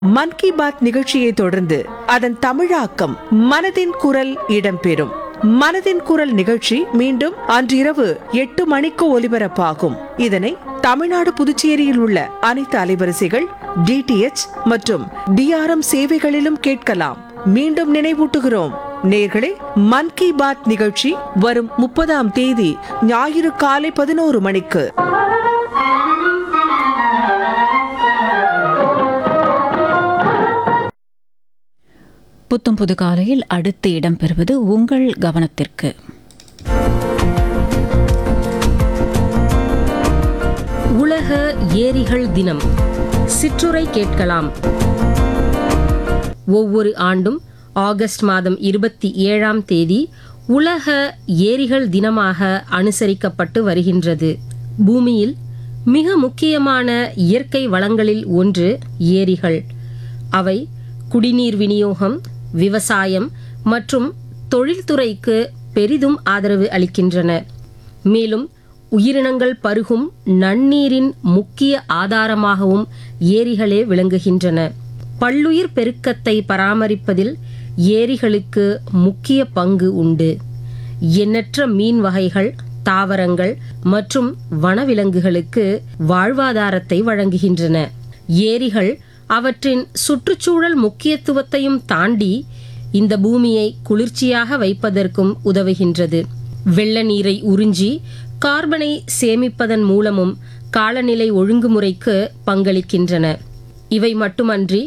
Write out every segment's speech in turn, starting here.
மன் கி பாத் நிகழ்ச்சியை தொடர்ந்து அதன் தமிழாக்கம் மனதின் குரல் இடம்பெறும் மனதின் குரல் நிகழ்ச்சி மீண்டும் அன்றிரவு எட்டு மணிக்கு ஒலிபரப்பாகும் இதனை தமிழ்நாடு புதுச்சேரியில் உள்ள அனைத்து அலைவரிசைகள் டிடிஎச் மற்றும் டிஆர்எம் சேவைகளிலும் கேட்கலாம் மீண்டும் நினைவூட்டுகிறோம் நேர்களே மன் கி பாத் நிகழ்ச்சி வரும் முப்பதாம் தேதி ஞாயிறு காலை பதினோரு மணிக்கு புத்தம் புது காலையில் அடுத்து இடம்பெறுவது உங்கள் கவனத்திற்கு உலக ஏரிகள் தினம் சிற்றுரை கேட்கலாம் ஒவ்வொரு ஆண்டும் ஆகஸ்ட் மாதம் இருபத்தி ஏழாம் தேதி உலக ஏரிகள் தினமாக அனுசரிக்கப்பட்டு வருகின்றது பூமியில் மிக முக்கியமான இயற்கை வளங்களில் ஒன்று ஏரிகள் அவை குடிநீர் விநியோகம் விவசாயம் மற்றும் தொழில்துறைக்கு பெரிதும் ஆதரவு அளிக்கின்றன மேலும் உயிரினங்கள் பருகும் நன்னீரின் முக்கிய ஆதாரமாகவும் ஏரிகளே விளங்குகின்றன பல்லுயிர் பெருக்கத்தை பராமரிப்பதில் ஏரிகளுக்கு முக்கிய பங்கு உண்டு எண்ணற்ற மீன் வகைகள் தாவரங்கள் மற்றும் வனவிலங்குகளுக்கு வாழ்வாதாரத்தை வழங்குகின்றன ஏரிகள் அவற்றின் சுற்றுச்சூழல் முக்கியத்துவத்தையும் தாண்டி இந்த பூமியை குளிர்ச்சியாக வைப்பதற்கும் உதவுகின்றது வெள்ள நீரை உறிஞ்சி கார்பனை சேமிப்பதன் மூலமும் காலநிலை ஒழுங்குமுறைக்கு பங்களிக்கின்றன இவை மட்டுமன்றி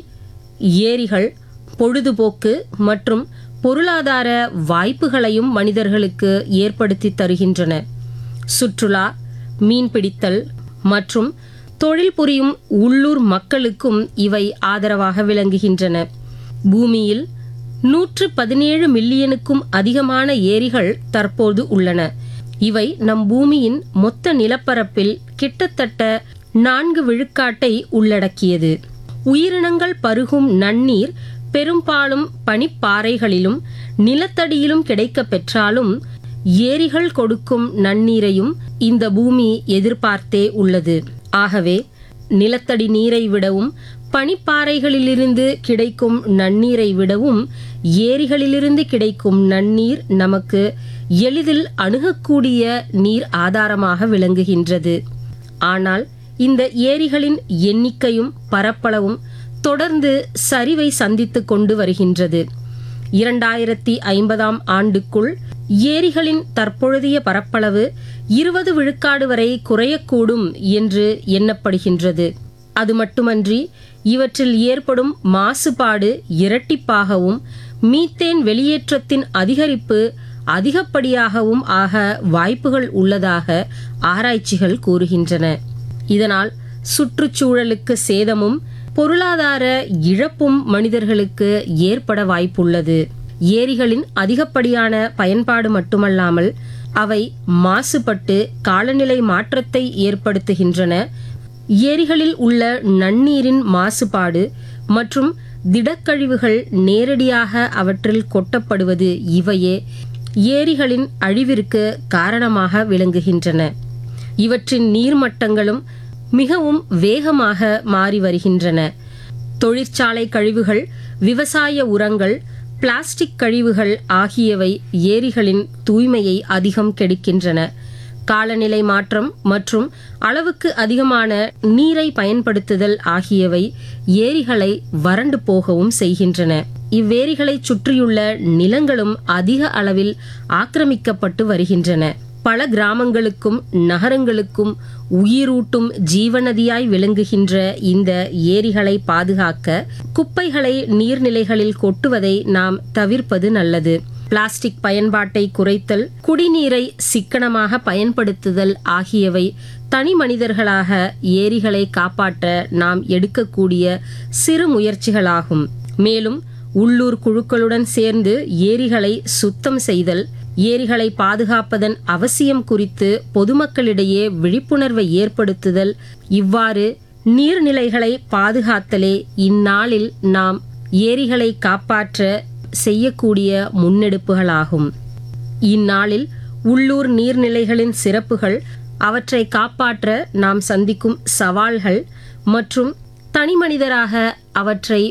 ஏரிகள் பொழுதுபோக்கு மற்றும் பொருளாதார வாய்ப்புகளையும் மனிதர்களுக்கு ஏற்படுத்தி தருகின்றன சுற்றுலா மீன்பிடித்தல் மற்றும் தொழில் புரியும் உள்ளூர் மக்களுக்கும் இவை ஆதரவாக விளங்குகின்றன பூமியில் நூற்று பதினேழு மில்லியனுக்கும் அதிகமான ஏரிகள் தற்போது உள்ளன இவை நம் பூமியின் மொத்த நிலப்பரப்பில் கிட்டத்தட்ட நான்கு விழுக்காட்டை உள்ளடக்கியது உயிரினங்கள் பருகும் நன்னீர் பெரும்பாலும் பனிப்பாறைகளிலும் நிலத்தடியிலும் கிடைக்கப் பெற்றாலும் ஏரிகள் கொடுக்கும் நன்னீரையும் இந்த பூமி எதிர்பார்த்தே உள்ளது ஆகவே நிலத்தடி நீரை விடவும் பனிப்பாறைகளிலிருந்து கிடைக்கும் நன்னீரை விடவும் ஏரிகளிலிருந்து கிடைக்கும் நன்னீர் நமக்கு எளிதில் அணுகக்கூடிய நீர் ஆதாரமாக விளங்குகின்றது ஆனால் இந்த ஏரிகளின் எண்ணிக்கையும் பரப்பளவும் தொடர்ந்து சரிவை சந்தித்துக் கொண்டு வருகின்றது இரண்டாயிரத்தி ஐம்பதாம் ஆண்டுக்குள் ஏரிகளின் தற்பொழுதைய பரப்பளவு இருபது விழுக்காடு வரை குறையக்கூடும் என்று எண்ணப்படுகின்றது அது மட்டுமன்றி இவற்றில் ஏற்படும் மாசுபாடு இரட்டிப்பாகவும் மீத்தேன் வெளியேற்றத்தின் அதிகரிப்பு அதிகப்படியாகவும் ஆக வாய்ப்புகள் உள்ளதாக ஆராய்ச்சிகள் கூறுகின்றன இதனால் சுற்றுச்சூழலுக்கு சேதமும் பொருளாதார இழப்பும் மனிதர்களுக்கு ஏற்பட வாய்ப்புள்ளது ஏரிகளின் அதிகப்படியான பயன்பாடு மட்டுமல்லாமல் அவை மாசுபட்டு காலநிலை மாற்றத்தை ஏற்படுத்துகின்றன ஏரிகளில் உள்ள நன்னீரின் மாசுபாடு மற்றும் திடக்கழிவுகள் நேரடியாக அவற்றில் கொட்டப்படுவது இவையே ஏரிகளின் அழிவிற்கு காரணமாக விளங்குகின்றன இவற்றின் நீர்மட்டங்களும் மிகவும் வேகமாக மாறி வருகின்றன தொழிற்சாலை கழிவுகள் விவசாய உரங்கள் பிளாஸ்டிக் கழிவுகள் ஆகியவை ஏரிகளின் தூய்மையை அதிகம் கெடுக்கின்றன காலநிலை மாற்றம் மற்றும் அளவுக்கு அதிகமான நீரை பயன்படுத்துதல் ஆகியவை ஏரிகளை வறண்டு போகவும் செய்கின்றன இவ்வேரிகளை சுற்றியுள்ள நிலங்களும் அதிக அளவில் ஆக்கிரமிக்கப்பட்டு வருகின்றன பல கிராமங்களுக்கும் நகரங்களுக்கும் உயிரூட்டும் ஜீவநதியாய் விளங்குகின்ற இந்த ஏரிகளை பாதுகாக்க குப்பைகளை நீர்நிலைகளில் கொட்டுவதை நாம் தவிர்ப்பது நல்லது பிளாஸ்டிக் பயன்பாட்டை குறைத்தல் குடிநீரை சிக்கனமாக பயன்படுத்துதல் ஆகியவை தனி மனிதர்களாக ஏரிகளை காப்பாற்ற நாம் எடுக்கக்கூடிய சிறு முயற்சிகளாகும் மேலும் உள்ளூர் குழுக்களுடன் சேர்ந்து ஏரிகளை சுத்தம் செய்தல் ஏரிகளை பாதுகாப்பதன் அவசியம் குறித்து பொதுமக்களிடையே விழிப்புணர்வை ஏற்படுத்துதல் இவ்வாறு நீர்நிலைகளை பாதுகாத்தலே இந்நாளில் நாம் ஏரிகளை காப்பாற்ற செய்யக்கூடிய முன்னெடுப்புகளாகும் இந்நாளில் உள்ளூர் நீர்நிலைகளின் சிறப்புகள் அவற்றை காப்பாற்ற நாம் சந்திக்கும் சவால்கள் மற்றும் தனிமனிதராக அவற்றை